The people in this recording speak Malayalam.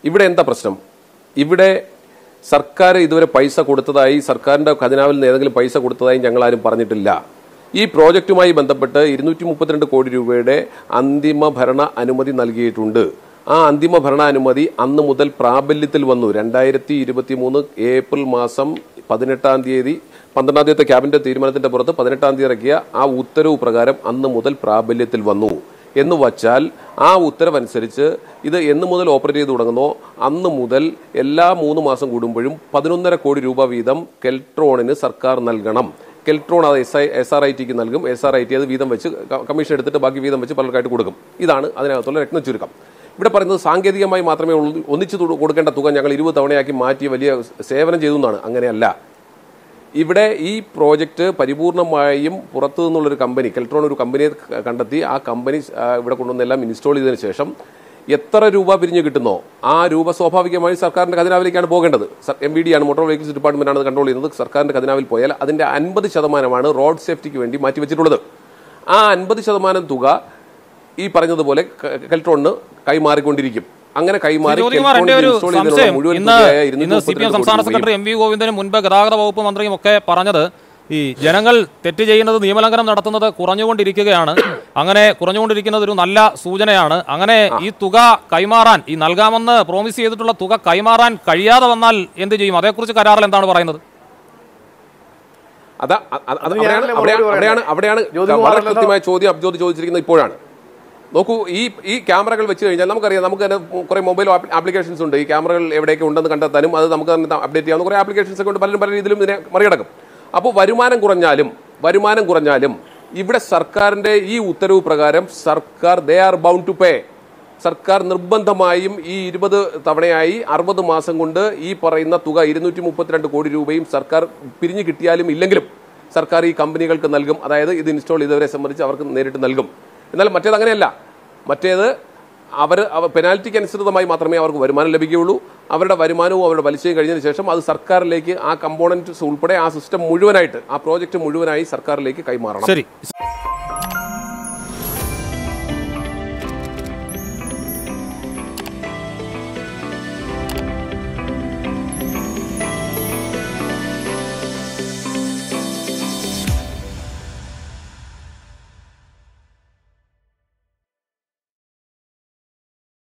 ഇവിടെ എന്താ പ്രശ്നം ഇവിടെ സർക്കാർ ഇതുവരെ പൈസ കൊടുത്തതായി സർക്കാരിന്റെ ഖജനാവിൽ നിന്ന് ഏതെങ്കിലും പൈസ കൊടുത്തതായി ഞങ്ങൾ ആരും പറഞ്ഞിട്ടില്ല ഈ പ്രോജക്റ്റുമായി ബന്ധപ്പെട്ട് ഇരുന്നൂറ്റി മുപ്പത്തിരണ്ട് കോടി രൂപയുടെ അന്തിമ ഭരണ അനുമതി നൽകിയിട്ടുണ്ട് ആ അന്തിമ ഭരണാനുമതി അന്ന് മുതൽ പ്രാബല്യത്തിൽ വന്നു രണ്ടായിരത്തി ഇരുപത്തി മൂന്ന് ഏപ്രിൽ മാസം പതിനെട്ടാം തീയതി പന്ത്രണ്ടാം തീയതി ക്യാബിനറ്റ് തീരുമാനത്തിന്റെ പുറത്ത് പതിനെട്ടാം തീയതി ഇറക്കിയ ആ ഉത്തരവ് പ്രകാരം അന്ന് മുതൽ പ്രാബല്യത്തിൽ വന്നു എന്ന് വച്ചാൽ ആ ഉത്തരവനുസരിച്ച് ഇത് എന്ന് മുതൽ ഓപ്പറേറ്റ് ചെയ്ത് തുടങ്ങുന്നോ അന്ന് മുതൽ എല്ലാ മൂന്ന് മാസം കൂടുമ്പോഴും പതിനൊന്നര കോടി രൂപ വീതം കെൽട്രോണിന് സർക്കാർ നൽകണം കെൽട്രോൺ അത് S I S R I ടിക്ക് നൽകും എസ് ആർ ഐ ടി അത് വീതം വെച്ച് ക- കമ്മീഷൻ എടുത്തിട്ട് ബാക്കി വീതം വെച്ച് പലർക്കായിട്ട് കൊടുക്കും ഇതാണ് അതിനകത്തുള്ള രത്ന ചുരുക്കം ഇവിടെ പറയുന്നത് സാങ്കേതികമായി മാത്രമേ ഉള്ളൂ ഒന്നിച്ചു തു- കൊടുക്കേണ്ട തുക ഞങ്ങൾ ഇരുപത് തവണയാക്കി മാറ്റി വലിയ സേവനം ചെയ്തു എന്നാണ് അങ്ങനെയല്ല ഇവിടെ ഈ പ്രോജക്റ്റ് പരിപൂർണമായും പുറത്തു നിന്നുള്ളൊരു കമ്പനി കെൽട്രോൺ ഒരു കമ്പനിയെ ക- കണ്ടെത്തി ആ കമ്പനി ആ, ഇവിടെ കൊണ്ടുവന്നെല്ലാം ഇൻസ്റ്റാൾ ചെയ്തതിനു ശേഷം എത്ര രൂപ പിരിഞ്ഞു കിട്ടുന്നോ ആ രൂപ സ്വാഭാവികമായി സർക്കാരിന്റെ ഖജനാവിലേക്കാണ് പോകേണ്ടത് എം വി ഡി ആണ് മോട്ടോർ വെഹിക്കിൾസ് ഡിപ്പാർട്ട്മെന്റ് ആണ് കൺട്രോൾ ചെയ്യുന്നത് സർക്കാരിന്റെ ഖജനാവിൽ പോയാൽ അതിന്റെ അൻപത് ശതമാനമാണ് റോഡ് സേഫ്റ്റിക്ക് വേണ്ടി മാറ്റിവെച്ചിട്ടുള്ളത് ആ അൻപത് ശതമാനം തുക ഈ പറഞ്ഞതുപോലെ ക- കെൽട്രോണിന് കൈമാറിക്കൊണ്ടിരിക്കും അങ്ങനെ കൈമാറി ജ്യോതികുമാർ എന്റെ കെൽട്രോണിൽ ഒരു ഇൻസ്റ്റാൾ ചെയ്തതിനുള്ള സംശയം മുഴുവൻ ഇന്ന് തുകയായ ഇന്ന് സി പി എം 232 സംസ്ഥാന കോടി രൂപയും സെക്രട്ടറി എം വി ഗോവിന്ദനും മുൻപ് ഗതാഗത വകുപ്പ് മന്ത്രിയും ഒക്കെ പറഞ്ഞത് ഈ ജനങ്ങൾ തെറ്റ് ചെയ്യുന്നത് നിയമലംഘനം നടത്തുന്നത് കുറഞ്ഞുകൊണ്ടിരിക്കുകയാണ് അങ്ങനെ കുറഞ്ഞുകൊണ്ടിരിക്കുന്നത് ഒരു നല്ല സൂചനയാണ് അങ്ങനെ ഈ തുക കൈമാറാൻ ഈ നൽകാമെന്ന് പ്രോമിസ് ചെയ്തിട്ടുള്ള തുക കൈമാറാൻ കഴിയാതെ വന്നാൽ എന്ത് ചെയ്യും അതേക്കുറിച്ച് കരാറിൽ എന്താണ് പറയുന്നത് അതാ അ- അ- അത് അവിടെയാണ് ഞാനല്ലേ അവിടെയാണ് മറുപടി അവിടെയാണ് അവിടെയാണ് ജ്യോതികുമാർ വളരെ അല്ലല്ലോ. കൃത്യമായ ചോദ്യം അബ്ജോദ് ചോദിച്ചിരിക്കുന്നത് ഇപ്പോഴാണ് നോക്കൂ ഈ ഈ ക്യാമറകൾ വെച്ച് കഴിഞ്ഞാൽ നമുക്കറിയാം നമുക്ക് തന്നെ കുറെ മൊബൈൽ ആപ്ലിക്കേഷൻസ് ഉണ്ട് ഈ ക്യാമറകൾ എവിടെയൊക്കെ ഉണ്ടെന്ന് കണ്ടെത്താനും അത് നമുക്ക് തന്നെ അപ്ഡേറ്റ് ചെയ്യാവുന്ന കുറെ ആപ്ലിക്കേഷൻസ് ഒക്കെ ഉണ്ട് പലരും പല രീതിയിലും ഇതിനെ മറികടക്കും അപ്പോൾ വരുമാനം കുറഞ്ഞാലും വരുമാനം കുറഞ്ഞാലും ഇവിടെ സർക്കാരിന്റെ ഈ ഉത്തരവ് പ്രകാരം സർക്കാർ they are bound to pay സർക്കാർ നിർബന്ധമായും ഈ ഇരുപത് തവണയായി അറുപത് മാസം കൊണ്ട് ഈ പറയുന്ന തുക ഇരുന്നൂറ്റി മുപ്പത്തിരണ്ട് കോടി രൂപയും സർക്കാർ പിരിഞ്ഞു കിട്ടിയാലും ഇല്ലെങ്കിലും സർക്കാർ ഈ കമ്പനികൾക്ക് നൽകും അതായത് ഇത് ഇൻസ്റ്റാൾ ചെയ്തവരെ സംബന്ധിച്ച് അവർക്ക് നേരിട്ട് നൽകും എന്നാൽ മറ്റേത് അങ്ങനെയല്ല മറ്റേത് അവർ പെനാൽറ്റിക്ക് അനുസൃതമായി മാത്രമേ അവർക്ക് വരുമാനം ലഭിക്കുകയുള്ളൂ അവരുടെ വരുമാനവും അവരുടെ പലിശയും കഴിഞ്ഞതിന് ശേഷം അത് സർക്കാരിലേക്ക് ആ കമ്പോണൻറ്റ്സ് ഉൾപ്പെടെ ആ സിസ്റ്റം മുഴുവനായിട്ട് ആ പ്രോജക്റ്റ് മുഴുവനായി സർക്കാരിലേക്ക് കൈമാറണം ശരി